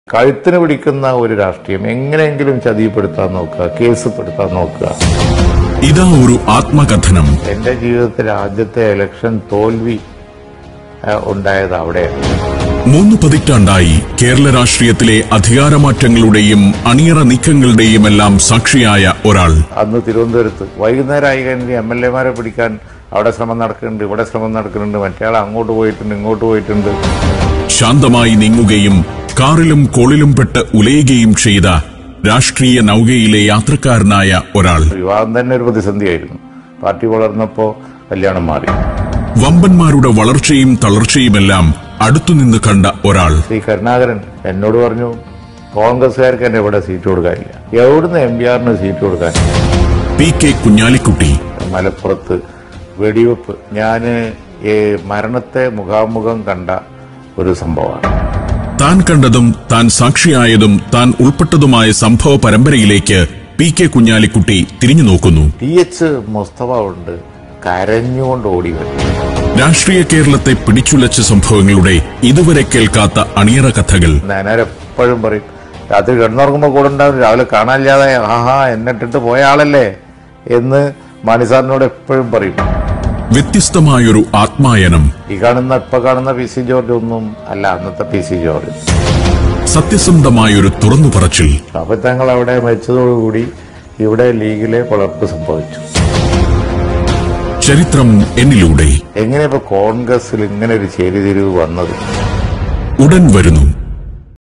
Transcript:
കഴുത്തിന് പിടിക്കുന്ന ഒരു രാഷ്ട്രീയം എങ്ങനെയെങ്കിലും ചതിപ്പെടുത്താൻ നോക്കുക കേസുപ്പെടുത്താൻ നോക്കുക ഇതാ ഒരു ആത്മകഥനം എന്റെ ജീവിതത്തിൽ ആദ്യത്തെ ഇലക്ഷൻ തോൽവി ആ, ഉണ്ടായത് അവിടെയാണ് മൂന്ന് പതിറ്റാണ്ടായി കേരള രാഷ്ട്രീയത്തിലെ അധികാരമാറ്റങ്ങളുടെയും അണിയറ നീക്കങ്ങളുടെയും എല്ലാം സാക്ഷിയായ ഒരാൾ അന്ന് തിരുവനന്തപുരത്ത് വൈകുന്നേരം ആയി കഴിഞ്ഞ് എം എൽ എമാരെ പിടിക്കാൻ അവിടെ ശ്രമം നടക്കുന്നുണ്ട് ഇവിടെ ശ്രമം നടക്കുന്നുണ്ട് മറ്റേ ആൾ അങ്ങോട്ട് പോയിട്ടുണ്ട് ഇങ്ങോട്ട് പോയിട്ടുണ്ട് ശാന്തമായി നീങ്ങുകയും കാറിലും കോളിലും പെട്ട് ഉലയുകയും ചെയ്ത രാഷ്ട്രീയ നൗകയിലെ യാത്രക്കാരനായ ഒരാൾ വിവാഹം തന്നെ ഒരു പ്രതിസന്ധിയായിരുന്നു പാർട്ടി വളർന്നപ്പോ കല്യാണം മാറി വമ്പന്മാരുടെ വളർച്ചയും തളർച്ചയുമെല്ലാം അടുത്തുനിന്ന് കണ്ട ഒരാൾ ശ്രീ കരുണാകരൻ എന്നോട് പറഞ്ഞു കോൺഗ്രസ്സുകാർക്ക് എന്നെ ഇവിടെ സീറ്റ് കൊടുക്കാനില്ല എവിടുന്ന് എം പി ആറിന് സീറ്റ് കൊടുക്കാൻ പി കെ കുഞ്ഞാലിക്കുട്ടി മലപ്പുറത്ത് വെടിവെപ്പ് ഞാൻ മരണത്തെ മുഖാമുഖം കണ്ട ഒരു സംഭവമാണ് താൻ കണ്ടതും താൻ സാക്ഷിയായതും താൻ ഉൾപ്പെട്ടതുമായ സംഭവ പരമ്പരയിലേക്ക് പി കെ കുഞ്ഞാലിക്കുട്ടി തിരിഞ്ഞു നോക്കുന്നു ടി എച്ച് മുസ്തഫ ഉണ്ട് കരഞ്ഞുകൊണ്ട് ഓടി വരും രാഷ്ട്രീയ കേരളത്തെ പിടിച്ചുലച്ച സംഭവങ്ങളുടെ ഇതുവരെ കേൾക്കാത്ത അണിയറ കഥകൾ ഞാനെപ്പോഴും പറയും രാത്രി കിടന്നുറങ്ങുമ്പോൾ കൂടെ ഉണ്ടാവും രാവിലെ കാണാനില്ലാതെ ആഹാ എന്നെ ഇട്ടിട്ട് പോയ ആളല്ലേ എന്ന് മാണിസാറിനോട് എപ്പോഴും പറയും വ്യത്യസ്തമായൊരു ആത്മായനം ഈ കാണുന്ന ഇപ്പൊ കാണുന്ന പി സി ജോർജ് ഒന്നും അല്ല അന്നത്തെ പി സി ജോർജ് സത്യസന്ധമായൊരു തുറന്നു പറച്ചിൽ അപ്പൊ തങ്ങൾ അവിടെ മരിച്ചതോടുകൂടി ഇവിടെ ലീഗിലെ പിളർപ്പ് സംഭവിച്ചു ചരിത്രം എന്നിലൂടെ എങ്ങനെ ഇപ്പൊ കോൺഗ്രസിൽ ഇങ്ങനെ ഒരു ചേരിതിരിവ് വന്നത് ഉടൻ വരുന്നു